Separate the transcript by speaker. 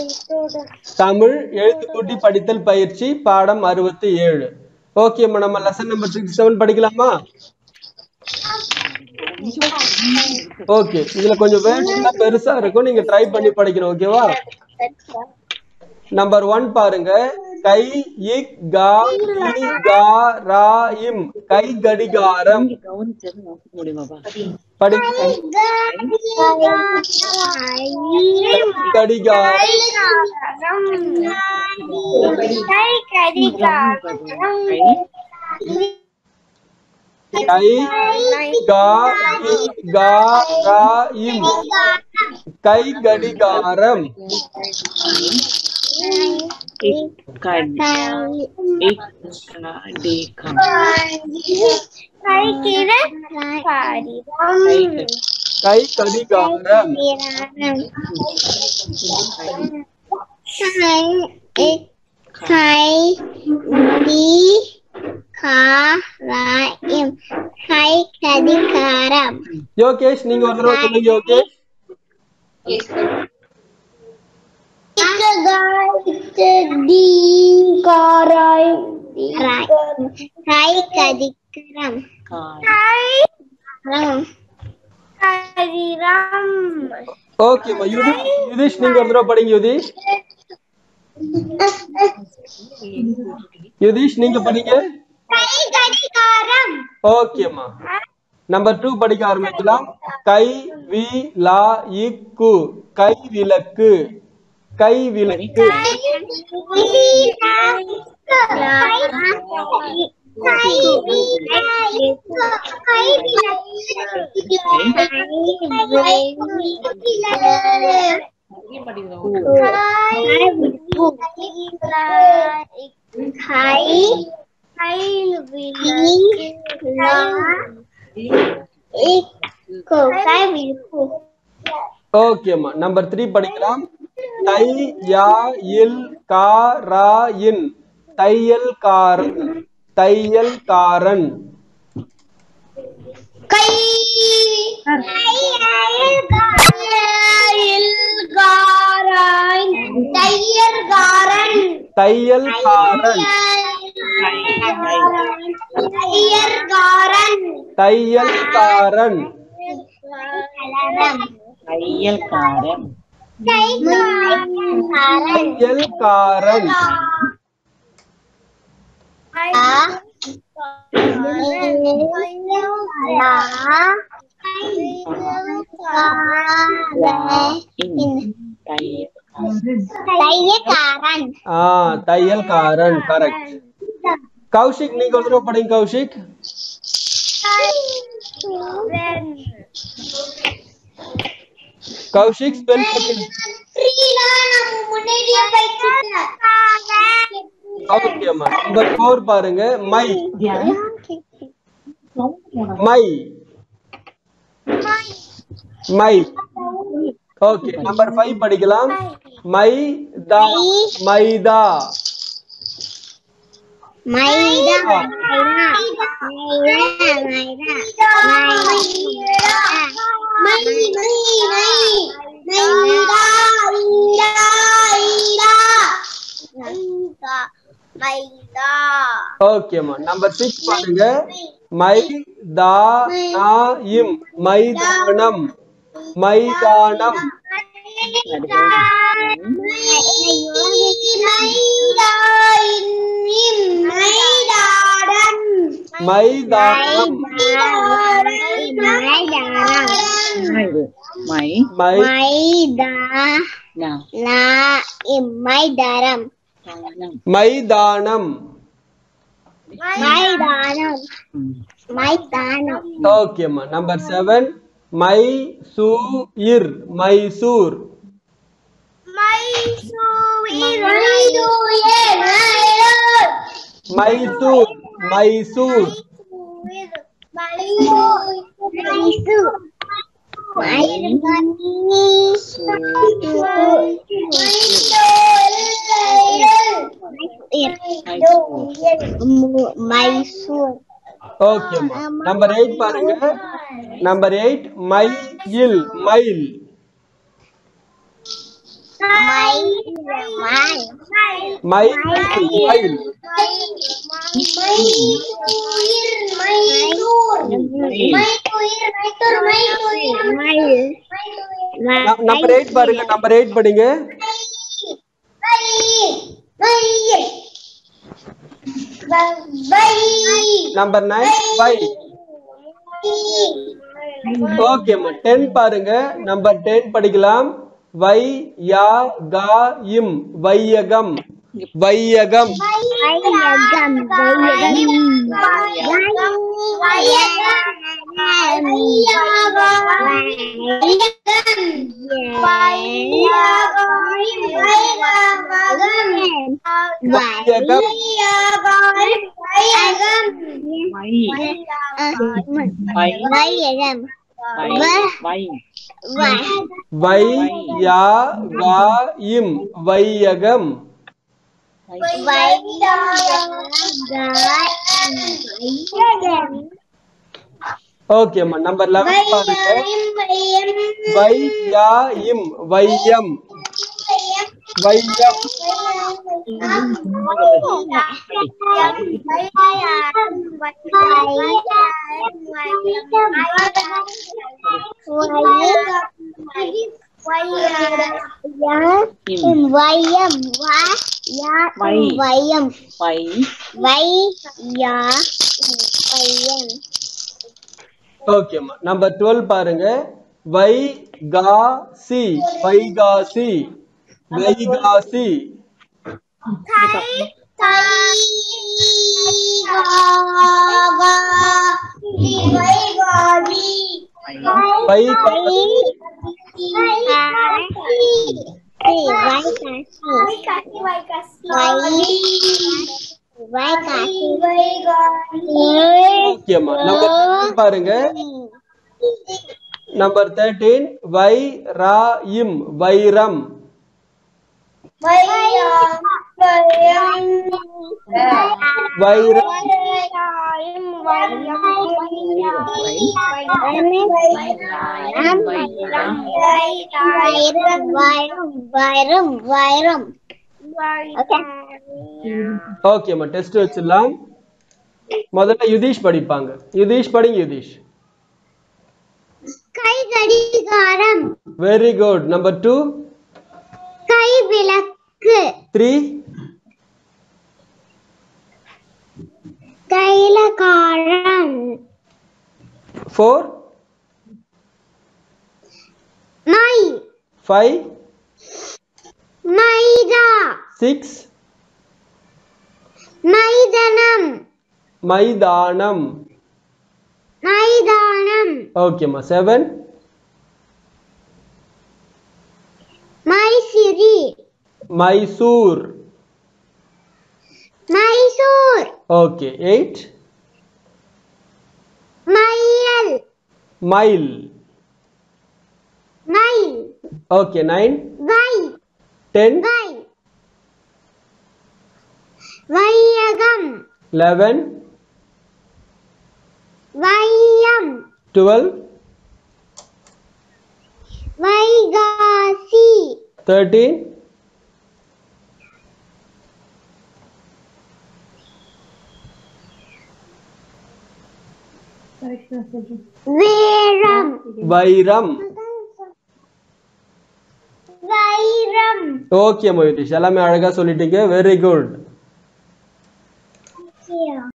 Speaker 1: தமிழ் எழுத்து கூட்டி படித்தல் பயிற்சி பாடம் அறுபத்தி ஏழு ஓகேம்மா நம்ம லெசன் நம்பர் சிக்ஸ் செவன் படிக்கலாமா ஓகே இதுல கொஞ்சம் வேர்ட்ஸ் பெருசா இருக்கும் நீங்க ட்ரை பண்ணி படிக்கணும் ஓகேவா நம்பர் ஒன் பாருங்க கை இக் கா இ கா ரா இம் கை கடிகாரம்
Speaker 2: கவனிச்சது வாசிக்க முடியுமாப்பா
Speaker 1: படிங்க கடிகாரம் கை கா இ கா ரா இம் கை கடிகாரம் கை கடிகாரம்
Speaker 3: கை டி காராயம் கை கடிகாரம்
Speaker 1: யோகேஷ் நீங்க ஒரு தடவை சொல்லுங்க யோகேஷ்
Speaker 3: கை கடிகாரம்
Speaker 1: ஓகேம்மா யுதிஷ் யுதிஷ் நீங்க ஒரு தடவை படிங்க யுதிஷ் யுதிஷ் நீங்க படிங்க
Speaker 3: கை கடிகாரம்
Speaker 1: ஓகேம்மா நம்பர் டூ படிக்க ஆரம்பிக்கலாம் கை வி லா இக்கு கை விளக்கு கை விளக்கு ஓகேம்மா நம்பர் த்ரீ படிக்கலாம் தை யா இல் கா ரா இன் தையல் காரன் தையல் காரன்
Speaker 3: கை தையர்காரன்
Speaker 1: தையல் காரன்
Speaker 3: தையர்காரன்
Speaker 1: தையல் காரன்
Speaker 2: தையல்காரன்
Speaker 3: தையல்காரன்
Speaker 1: தையல் காரன்
Speaker 3: தையக்காரன்
Speaker 1: ஆ தையல் காரன் கரெக்ட் கௌஷிக் நீங்க ஒரு தடவை படிங்க கௌஷிக் கௌஷிக் ஸ்பெல் ஓகேம்மா நம்பர் ஃபோர் பாருங்க மை மை மை ஓகே நம்பர் ஃபைவ் படிக்கலாம் மை தா மைதா
Speaker 3: மைதா மைதா
Speaker 1: ஓகேம்மா நம்பர் சிக்ஸ் பாருங்க மை தா நா இம் மைதானம் மைதானம் மைதானம்
Speaker 2: இது மை
Speaker 1: மை
Speaker 3: மைதானம்
Speaker 2: தானம்
Speaker 1: மைதானம்
Speaker 3: மைதானம் மைதானம்
Speaker 1: ஓகேம்மா நம்பர் செவன் மை சூ இர் மைசூர் மைசூர் மைசூர்
Speaker 3: மைசூர்
Speaker 1: ஓகேம்மா நம்பர் எயிட் பாருங்க நம்பர் எயிட் மை இல் மைல்
Speaker 3: மைல்
Speaker 1: மயில் மயில் நம்பர் எயிட் பாருங்க நம்பர் எயிட் படிங்க நம்பர் நைன் வை ஓகேம்மா டென் பாருங்க நம்பர் டென் படிக்கலாம் வை யா கா இம் வையகம் வையகம் வையகம்
Speaker 2: வை வை வை வை
Speaker 1: வை யா கா இம் வையகம் ஓகேம்மா நம்பர் லெவன் பாருங்க வை யா இம் வையம் வையம்
Speaker 3: வயம் வயம்
Speaker 2: வை
Speaker 3: வை யா வயம்
Speaker 1: ஓகேம்மா நம்பர் டுவெல் பாருங்க வை கா சி வைகாசி வைகாசி வைகாசி ஓகேம்மா நம்பர் பாருங்க நம்பர் தேர்ட்டீன் வை ரா இம் வைரம் வைரம்
Speaker 3: வைரம் வைரம் வைரம் ஓகே
Speaker 1: ஓகேம்மா டெஸ்ட் வச்சிடலாம் முதல்ல யுதீஷ் படிப்பாங்க யுதீஷ் படிங்க யுதீஷ்
Speaker 3: கை கடிகாரம்
Speaker 1: வெரி குட் நம்பர் டூ
Speaker 3: கை விளக்கு
Speaker 1: த்ரீ
Speaker 3: கைலகாரம்
Speaker 1: ஃபோர்
Speaker 3: மை
Speaker 1: ஃபைவ்
Speaker 3: மைதா
Speaker 1: சிக்ஸ்
Speaker 3: மைதனம்
Speaker 1: மைதானம்
Speaker 3: மைதானம்
Speaker 1: ஓகேம்மா செவன்
Speaker 3: மைசிறி
Speaker 1: மைசூர்
Speaker 3: மைசூர்
Speaker 1: ஓகே எயிட்
Speaker 3: மையல்
Speaker 1: மைல்
Speaker 3: மைல்
Speaker 1: ஓகே நைன்
Speaker 3: வை
Speaker 1: டென்
Speaker 3: வை வையகம்
Speaker 1: லெவன்
Speaker 3: வையம்
Speaker 1: டுவெல்
Speaker 3: வைகாசி
Speaker 1: தேர்ட்டீன்
Speaker 3: வேரம்
Speaker 1: வைரம்
Speaker 3: வைரம்
Speaker 1: ஓகே மொய்தீஷ் எல்லாமே அழகா சொல்லிட்டீங்க வெரி குட்